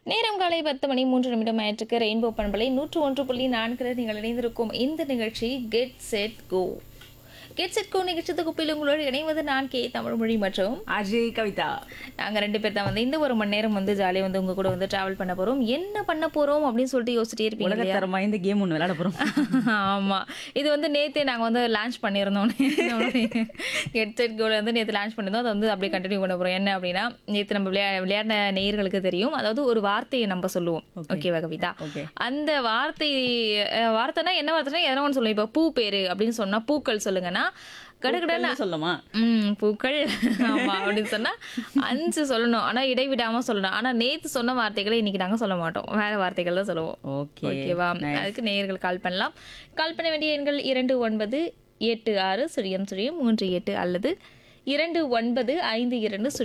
நேரம் காலை பத்து மணி மூன்று நிமிடம் ஆயிற்றுக்கு ரெயின்போ பண்பலை நூற்று ஒன்று புள்ளி நான்கு நீங்கள் இணைந்திருக்கும் இந்த நிகழ்ச்சி get set go get set go நிகழ்ச்சி தொகுப்பில் உங்களோடு இணைவது நான் கே தமிழ்மொழி மற்றும் அஜய் கவிதா நாங்கள் ரெண்டு பேர் தான் வந்து இந்த ஒரு மணி நேரம் வந்து ஜாலியாக வந்து உங்க கூட வந்து டிராவல் பண்ண போறோம் என்ன பண்ண போறோம் அப்படின்னு சொல்லிட்டு யோசிச்சுட்டே இருப்பீங்க இல்லையா? உலகத்தரமா இந்த கேம் ஒன்று விளையாட போறோம் ஆமா இது வந்து நேத்தே நாங்க வந்து லான்ச் பண்ணியிருந்தோம் ஹெட்செட் கோல வந்து நேத்து லான்ச் பண்ணியிருந்தோம் அதை வந்து அப்படியே கண்டினியூ பண்ண போறோம் என்ன அப்படின்னா நேத்து நம்ம விளையா விளையாடின நேயர்களுக்கு தெரியும் அதாவது ஒரு வார்த்தையை நம்ம சொல்லுவோம் ஓகேவா கவிதா ஓகே அந்த வார்த்தை அஹ், வார்த்தைனா என்ன வார்த்தைனா எதனா ஒன்று சொல்லுவோம் இப்போ பூ பேரு அப்படின்னு சொன்னா பூக்கள் சொல்லுங்கன்னா கடகடன்னு சொல்லுமா ம் பூக்கள் ஆமா அப்படின்னு சொன்னா அஞ்சு சொல்லணும் ஆனா இடைவிடாம சொல்லணும் ஆனா நேத்து சொன்ன வார்த்தைகளை இன்னைக்கு நாங்க சொல்ல மாட்டோம் வேற வார்த்தைகள் தான் சொல்லுவோம் ஓகே ஓகேவா அதுக்கு நேயர்கள் கால் பண்ணலாம் கால் பண்ண வேண்டிய எண்கள் இரண்டு ஒன்பது எட்டு ஆறு சுழியம் சுழியம் மூன்று எட்டு அல்லது இரண்டு ஒன்பது ஐந்து இரண்டு சுழி